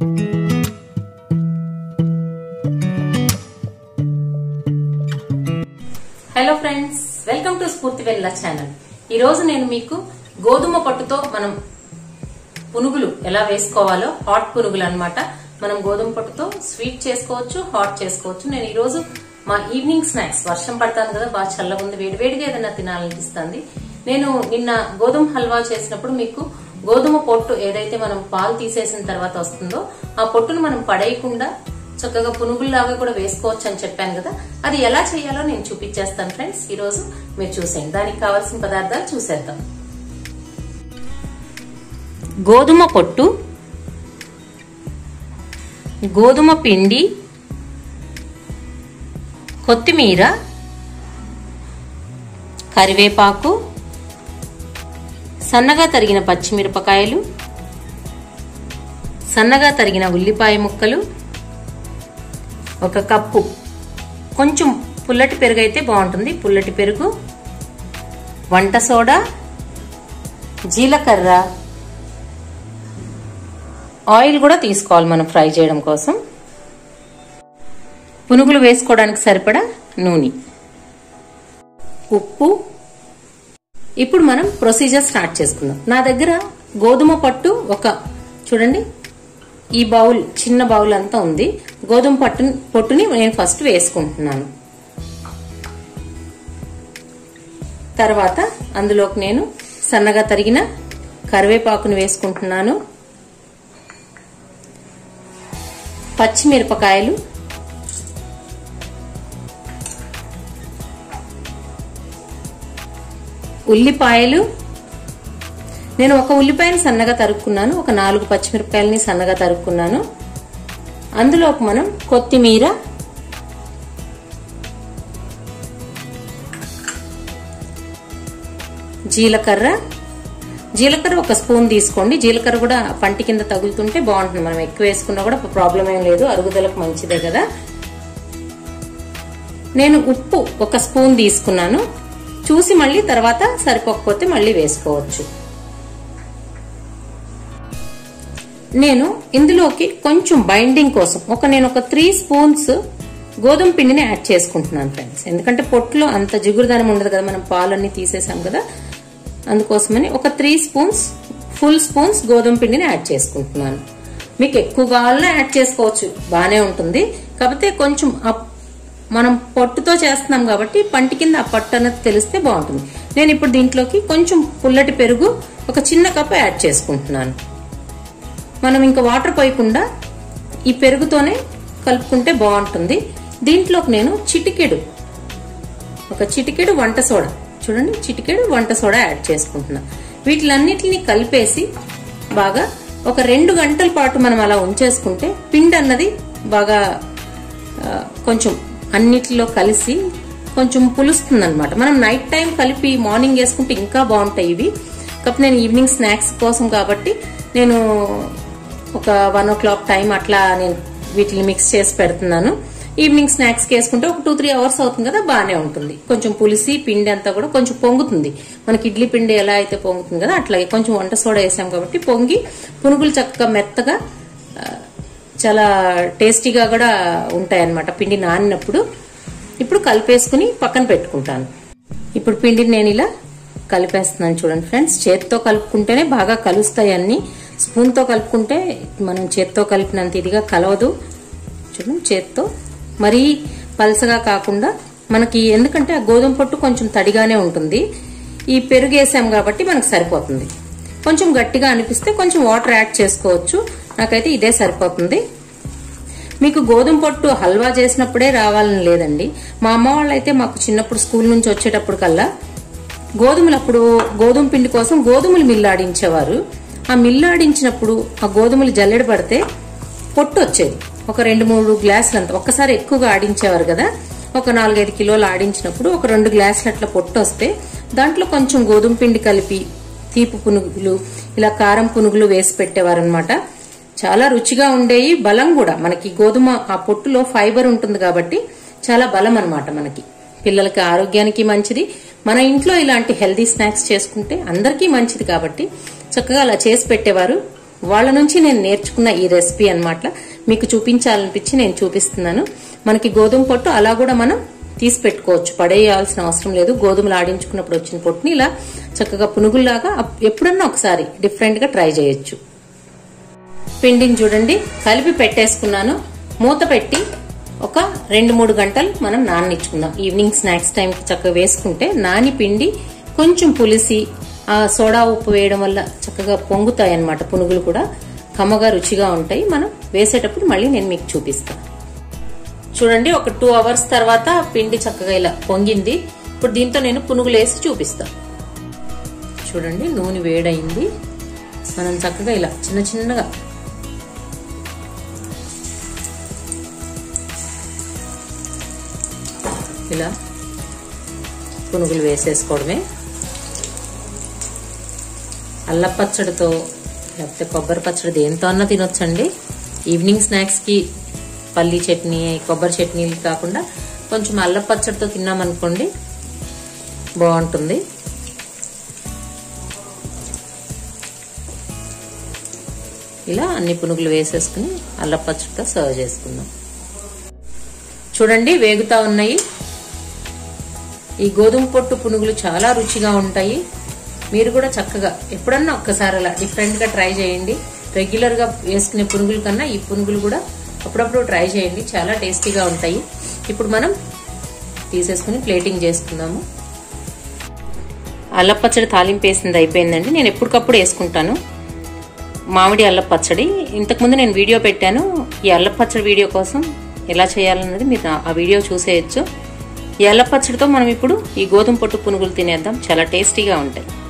hello friends welcome to స్ఫూర్తి వెల్ల channel ఈ రోజు నేను మీకు గోధుమ పట్టుతో మనం పునుగులు ఎలా వేసుకోవాలో హాట్ పునుగులు అన్నమాట మనం గోధుమ పట్టుతో స్వీట్ చేసుకోవచ్చు హాట్ చేసుకోవచ్చు నేను ఈ రోజు మా ఈవినింగ్ స్నాక్స్ వర్షం పడతాను కదా బాగా చల్లగా ఉంది వేడివేడిగా ఏదైనా తినాలనిపిస్తుంది నేను నిన్న గోధుమ హల్వా చేసినప్పుడు మీకు గోధుమ పొట్టు ఏదైతే మనం పాలు తీసేసిన తర్వాత వస్తుందో ఆ పొట్టును మనం పడేయకుండా చక్కగా పునుగుల్లాగా కూడా వేసుకోవచ్చు అని చెప్పాను కదా అది ఎలా చేయాలో నేను చూపించేస్తాను ఫ్రెండ్స్ ఈ రోజు మీరు చూసేయండి దానికి కావాల్సిన పదార్థాలు చూసేద్దాం గోధుమ పొట్టు గోధుమ పిండి కొత్తిమీర కరివేపాకు సన్నగా తరిగిన పచ్చిమిరపకాయలు సన్నగా తరిగిన ఉల్లిపాయ ముక్కలు ఒక కప్పు కొంచెం పుల్లటి పెరుగు అయితే బాగుంటుంది పుల్లటి పెరుగు వంట సోడా జీలకర్ర ఆయిల్ కూడా తీసుకోవాలి మనం ఫ్రై చేయడం కోసం పునుగులు వేసుకోవడానికి సరిపడా నూనె ఉప్పు ఇప్పుడు మనం ప్రొసీజర్ స్టార్ట్ చేసుకుందాం నా దగ్గర గోధుమ పట్టు ఒక చూడండి ఈ బౌల్ చిన్న బౌల్ అంతా ఉంది గోధుమ పట్టు పొట్టుని నేను ఫస్ట్ వేసుకుంటున్నాను తర్వాత అందులోకి నేను సన్నగా తరిగిన కరివేపాకును వేసుకుంటున్నాను పచ్చిమిరపకాయలు ఉల్లిపాయలు నేను ఒక ఉల్లిపాయని సన్నగా తరుక్కున్నాను ఒక నాలుగు పచ్చిమిరపకాయలని సన్నగా తరుక్కున్నాను అందులోకి మనం కొత్తిమీర జీలకర్ర జీలకర్ర ఒక స్పూన్ తీసుకోండి జీలకర్ర కూడా పంటి కింద తగులుతుంటే బాగుంటుంది మనం ఎక్కువ వేసుకున్నా కూడా ప్రాబ్లం ఏం లేదు అరుగుదలకు మంచిదే కదా నేను ఉప్పు ఒక స్పూన్ తీసుకున్నాను చూసి మళ్ళీ తర్వాత సరిపోకపోతే మళ్ళీ వేసుకోవచ్చు నేను ఇందులోకి కొంచెం బైండింగ్ కోసం ఒక నేను ఒక త్రీ స్పూన్స్ గోధుమ పిండిని యాడ్ చేసుకుంటున్నాను ఫ్రెండ్స్ ఎందుకంటే పొట్టులో అంత జిగురుదనం ఉండదు కదా మనం పాలన్నీ తీసేసాం కదా అందుకోసమని ఒక త్రీ స్పూన్స్ ఫుల్ స్పూన్స్ గోధుమ పిండిని యాడ్ చేసుకుంటున్నాను మీకు ఎక్కువ కావాలన్నా యాడ్ చేసుకోవచ్చు బాగానే ఉంటుంది కాకపోతే కొంచెం మనం పొట్టుతో చేస్తున్నాం కాబట్టి పంటి కింద ఆ పట్టు అన్నది తెలిస్తే బాగుంటుంది నేను ఇప్పుడు దీంట్లోకి కొంచెం పుల్లటి పెరుగు ఒక చిన్న కప్పు యాడ్ చేసుకుంటున్నాను మనం ఇంకా వాటర్ పోయకుండా ఈ పెరుగుతోనే కలుపుకుంటే బాగుంటుంది దీంట్లోకి నేను చిటికెడు ఒక చిటికెడు వంట సోడా చూడండి చిటికెడు వంట సోడా యాడ్ చేసుకుంటున్నా వీటిలన్నిటిని కలిపేసి బాగా ఒక రెండు గంటల పాటు మనం అలా ఉంచేసుకుంటే పిండి అన్నది బాగా కొంచెం అన్నిటిలో కలిసి కొంచెం పులుస్తుంది అనమాట మనం నైట్ టైం కలిపి మార్నింగ్ వేసుకుంటే ఇంకా బాగుంటాయి ఇవి కాకపోతే నేను ఈవినింగ్ స్నాక్స్ కోసం కాబట్టి నేను ఒక వన్ ఓ క్లాక్ టైం అట్లా నేను వీటిని మిక్స్ చేసి పెడుతున్నాను ఈవినింగ్ స్నాక్స్ వేసుకుంటే ఒక టూ త్రీ అవర్స్ అవుతుంది కదా బాగానే ఉంటుంది కొంచెం పులిసి పిండి అంతా కూడా కొంచెం పొంగుతుంది మనకి ఇడ్లీ పిండి ఎలా అయితే పొంగుతుంది కదా అట్లాగే కొంచెం వంట సోడా వేసాం కాబట్టి పొంగి పునుగులు చక్కగా మెత్తగా చాలా టేస్టీగా కూడా ఉంటాయి అన్నమాట పిండి నానినప్పుడు ఇప్పుడు కలిపేసుకుని పక్కన పెట్టుకుంటాను ఇప్పుడు పిండిని నేను ఇలా కలిపేస్తున్నాను చూడండి ఫ్రెండ్స్ చేత్తో కలుపుకుంటేనే బాగా కలుస్తాయి అన్ని స్పూన్తో కలుపుకుంటే మనం చేత్తో కలిపినంత ఇదిగా కలవదు చూడండి చేత్తో మరీ పలసగా కాకుండా మనకి ఎందుకంటే ఆ గోధుమ పొట్టు కొంచెం తడిగానే ఉంటుంది ఈ పెరుగు వేసాం కాబట్టి మనకు సరిపోతుంది కొంచెం గట్టిగా అనిపిస్తే కొంచెం వాటర్ యాడ్ చేసుకోవచ్చు నాకైతే ఇదే సరిపోతుంది మీకు గోధుమ పొట్టు హల్వా చేసినప్పుడే రావాలని లేదండి మా అమ్మ వాళ్ళైతే మాకు చిన్నప్పుడు స్కూల్ నుంచి వచ్చేటప్పుడు కల్లా గోధుమలు అప్పుడు గోధుమ పిండి కోసం గోధుమలు మిల్లాడించేవారు ఆ మిల్లాడించినప్పుడు ఆ గోధుమలు జల్లెడ పడితే పొట్టు వచ్చేది ఒక రెండు మూడు గ్లాసులు అంత ఒక్కసారి ఎక్కువగా ఆడించేవారు కదా ఒక నాలుగైదు కిలోలు ఆడించినప్పుడు ఒక రెండు గ్లాసులు అట్లా పొట్టు వస్తే దాంట్లో కొంచెం గోధుమ పిండి కలిపి తీపి పునుగులు ఇలా కారం పునుగులు వేసి పెట్టేవారనమాట చాలా రుచిగా ఉండేవి బలం కూడా మనకి గోధుమ ఆ పొట్టులో ఫైబర్ ఉంటుంది కాబట్టి చాలా బలం అనమాట మనకి పిల్లలకి ఆరోగ్యానికి మంచిది మన ఇంట్లో ఇలాంటి హెల్దీ స్నాక్స్ చేసుకుంటే అందరికీ మంచిది కాబట్టి చక్కగా అలా చేసి పెట్టేవారు వాళ్ళ నుంచి నేను నేర్చుకున్న ఈ రెసిపీ అన్నమాట మీకు చూపించాలనిపించి నేను చూపిస్తున్నాను మనకి గోధుమ పొట్టు అలా కూడా మనం తీసి పెట్టుకోవచ్చు పడేయాల్సిన అవసరం లేదు గోధుమలు ఆడించుకున్నప్పుడు వచ్చిన పొట్టుని ఇలా చక్కగా పునుగుల్లాగా అప్- ఎప్పుడన్నా ఒకసారి డిఫరెంట్ గా ట్రై చేయొచ్చు పిండిని చూడండి కలిపి పెట్టేసుకున్నాను మూత పెట్టి ఒక రెండు మూడు గంటలు మనం నాననిచ్చుకుందాం ఈవినింగ్ స్నాక్స్ టైంకి చక్కగా వేసుకుంటే నాని పిండి కొంచెం పులిసి ఆ సోడా ఉప్పు వేయడం వల్ల చక్కగా పొంగుతాయి అన్నమాట పునుగులు కూడా కమ్మగా రుచిగా ఉంటాయి మనం వేసేటప్పుడు మళ్ళీ నేను మీకు చూపిస్తాను చూడండి ఒక టూ అవర్స్ తర్వాత పిండి చక్కగా ఇలా పొంగింది ఇప్పుడు దీంతో నేను పునుగులు వేసి చూపిస్తాను చూడండి నూనె వేడైంది మనం చక్కగా ఇలా చిన్న చిన్నగా ఇలా పునుగులు వేసేసుకోవడమే అల్ల పచ్చడితో లేకపోతే కొబ్బరి పచ్చడి దేంతో అన్నా తినొచ్చండి ఈవినింగ్ స్నాక్స్కి పల్లి చట్నీ కొబ్బరి చట్నీలు కాకుండా కొంచెం అల్ల పచ్చడితో తిన్నామనుకోండి బాగుంటుంది ఇలా అన్ని పునుగులు వేసేసుకుని అల్ల పచ్చడితో సర్వ్ చేసుకుందాం చూడండి వేగుతా ఉన్నాయి ఈ గోధుమ పొట్టు పునుగులు చాలా రుచిగా ఉంటాయి మీరు కూడా చక్కగా ఎప్పుడన్నా ఒక్కసారి అలా డిఫరెంట్ గా ట్రై చేయండి రెగ్యులర్ గా వేసుకునే పునుగుల కన్నా ఈ పునుగులు కూడా అప్పుడప్పుడు ట్రై చేయండి చాలా టేస్టీగా ఉంటాయి ఇప్పుడు మనం తీసేసుకుని ప్లేటింగ్ చేసుకుందాము అల్ల పచ్చడి తాలింపు వేసింది అయిపోయిందండి నేను ఎప్పటికప్పుడు వేసుకుంటాను మామిడి అల్ల పచ్చడి ఇంతకుముందు నేను వీడియో పెట్టాను ఈ అల్ల పచ్చడి వీడియో కోసం ఎలా చేయాలన్నది మీరు ఆ వీడియో చూసేయచ్చు ఈ అల్ల పచ్చడితో మనం ఇప్పుడు ఈ గోధుమ పొట్టు పునుగులు తినేద్దాం చాలా టేస్టీగా ఉంటాయి